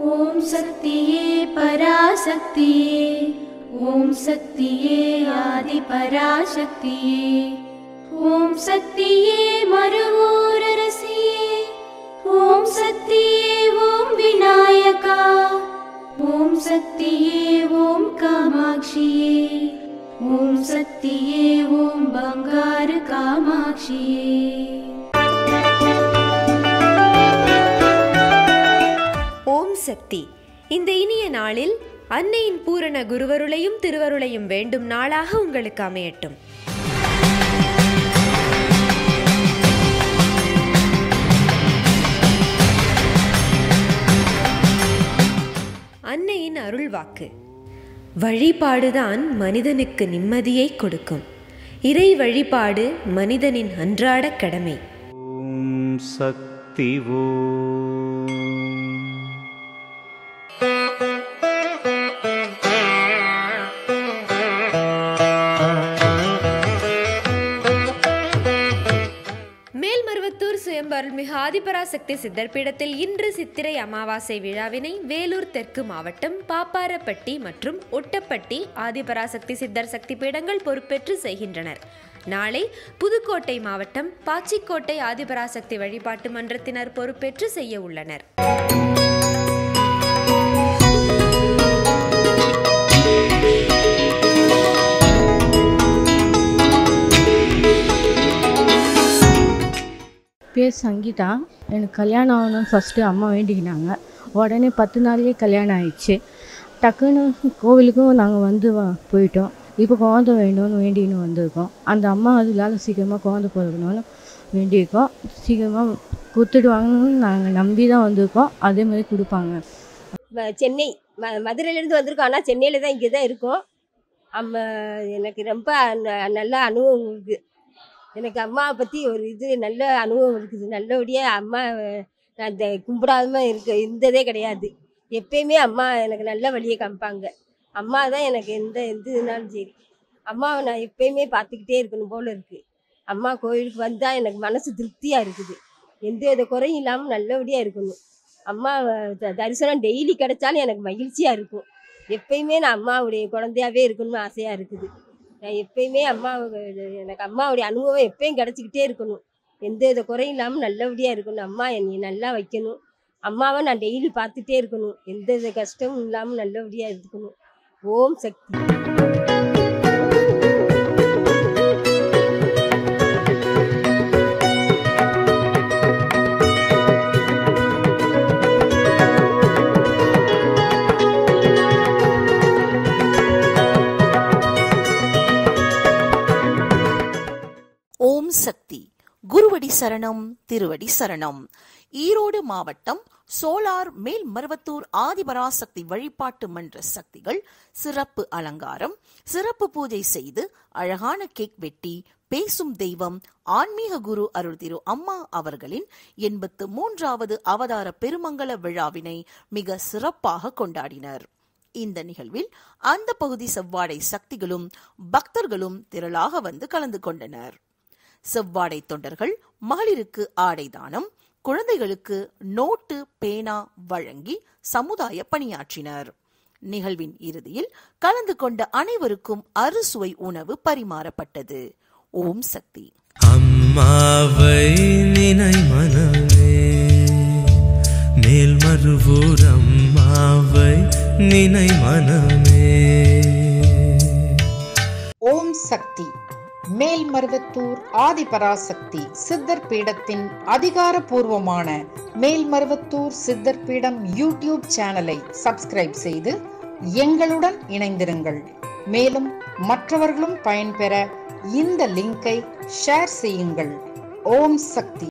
ஓம் சக்தியே பராசக்தியே ஓம் சக்தியே ஆதி பராசக்தியே ஓம் சக்தியே மறுவூரரசியே ஓம் சக்தியே ஓம் விநாயகா ஓம் சக்தியே ஓம் காமாட்சியே ஓம் சக்தியே ஓம் பங்காரு காமாட்சியே ஓம் சக்தி இந்த இனிய நாளில் அன்னையின் பூரண குருவருளையும் திருவருளையும் வேண்டும் நாளாக உங்களுக்கு அமையட்டும் அன்னையின் அருள்வாக்கு வழிபாடுதான் மனிதனுக்கு நிம்மதியை கொடுக்கும் இறை வழிபாடு மனிதனின் அன்றாட கடமை ॐ शक्ति वो மேல்மருவத்தூர் சுயம்பருள்மிகு ஆதிபராசக்தி சித்தர் பீடத்தில் இன்று சித்திரை அமாவாசை விழாவினை வேலூர் தெற்கு மாவட்டம் பாப்பாரப்பட்டி மற்றும் ஒட்டப்பட்டி ஆதிபராசக்தி சித்தர் சக்தி பீடங்கள் பொறுப்பேற்று செய்கின்றனர் நாளை புதுக்கோட்டை மாவட்டம் பாச்சிக்கோட்டை ஆதிபராசக்தி வழிபாட்டு மன்றத்தினர் பொறுப்பேற்று செய்ய உள்ளனர் பேர் சங்கீதா எனக்கு கல்யாணம் ஆகணும்னு ஃபஸ்ட்டு அம்மா வேண்டிக்கினாங்க உடனே பத்து நாள்லேயே கல்யாணம் ஆயிடுச்சு டக்குன்னு கோவிலுக்கும் நாங்கள் வந்து வ- போயிட்டோம் இப்போ குழந்தை வேணும்னு வேண்டின்னு வந்திருக்கோம் அந்த அம்மா அதனால சீக்கிரமாக குழந்தை பிறக்கணும்னு வேண்டியிருக்கோம் சீக்கிரமாக கொடுத்துடுவாங்கன்னு நாங்கள் நம்பி தான் வந்திருக்கோம் அதே மாதிரி கொடுப்பாங்க ம- சென்னை ம மதுரையிலேருந்து வந்திருக்கோம் ஆனால் சென்னையில் தான் இங்கே தான் இருக்கோம் அம்மா எனக்கு ரொம்ப ந- நல்ல அனுபவம் இருக்குது எனக்கு அம்மாவை பற்றி ஒரு இது நல்ல அனுபவம் இருக்குது நல்லபடியாக அம்மா நான் இந்த கும்பிடாம இருக்க இருந்ததே கிடையாது எப்பயுமே அம்மா எனக்கு நல்ல வழியை காமிப்பாங்க அம்மா தான் எனக்கு எந்த எந்த இதுனாலும் சரி அம்மாவை நான் எப்பயுமே பார்த்துக்கிட்டே இருக்கணும் போல இருக்குது அம்மா கோயிலுக்கு வந்தால் எனக்கு மனசு திருப்தியாக இருக்குது எந்த வித குறையும் இல்லாமல் நல்லபடியாக இருக்கணும் அம்மா த- தரிசனம் டெய்லி கிடைச்சாலும் எனக்கு மகிழ்ச்சியாக இருக்கும் எப்பயுமே நான் அம்மாவுடைய குழந்தையாவே இருக்கணும்னு ஆசையாக இருக்குது நான் எப்பயுமே அம்மா எனக்கு அம்மாவுடைய அனுபவம் எப்பயும் கிடச்சிக்கிட்டே இருக்கணும் எந்த வித குறையும் இல்லாமல் நல்லபடியாக இருக்கணும் அம்மா என்னை நல்லா வைக்கணும் அம்மாவை நான் டெய்லி பார்த்துட்டே இருக்கணும் எந்த வித கஷ்டமும் இல்லாமல் நல்லபடியாக இருக்கணும் ஓம் சக்தி ஓம் சக்தி குருவடி சரணம் திருவடி சரணம் ஈரோடு மாவட்டம் சோலார் மேல்மருவத்தூர் ஆதிபராசக்தி வழிபாட்டு மன்ற சக்திகள் சிறப்பு அலங்காரம் சிறப்பு பூஜை செய்து அழகான கேக் வெட்டி பேசும் தெய்வம் ஆன்மீக குரு அருள் திரு அம்மா அவர்களின் எண்பத்து மூன்றாவது அவதார பெருமங்கல விழாவினை மிக சிறப்பாக கொண்டாடினர் இந்த நிகழ்வில் அந்த பகுதி செவ்வாடை சக்திகளும் பக்தர்களும் திரளாக வந்து கலந்து கொண்டனர் செவ்வாடை தொண்டர்கள் மகளிருக்கு ஆடை தானம் குழந்தைகளுக்கு நோட்டு பேனா வழங்கி சமுதாய பணியாற்றினர் நிகழ்வின் இறுதியில் கலந்து கொண்ட அனைவருக்கும் அறுசுவை உணவு பரிமாறப்பட்டது ஓம் சக்தி அம்மாவை நினை மனமே மேல்மருவூர் அம்மாவை நினை மனமே ஓம் சக்தி மேல்மருவத்தூர் ஆதிபராசக்தி சித்தர் பீடத்தின் அதிகாரப்பூர்வமான மேல்மருவத்தூர் சித்தர் பீடம் யூடியூப் சேனலை சப்ஸ்கிரைப் செய்து எங்களுடன் இணைந்திருங்கள் மேலும் மற்றவர்களும் பயன்பெற இந்த லிங்கை ஷேர் செய்யுங்கள் ஓம் சக்தி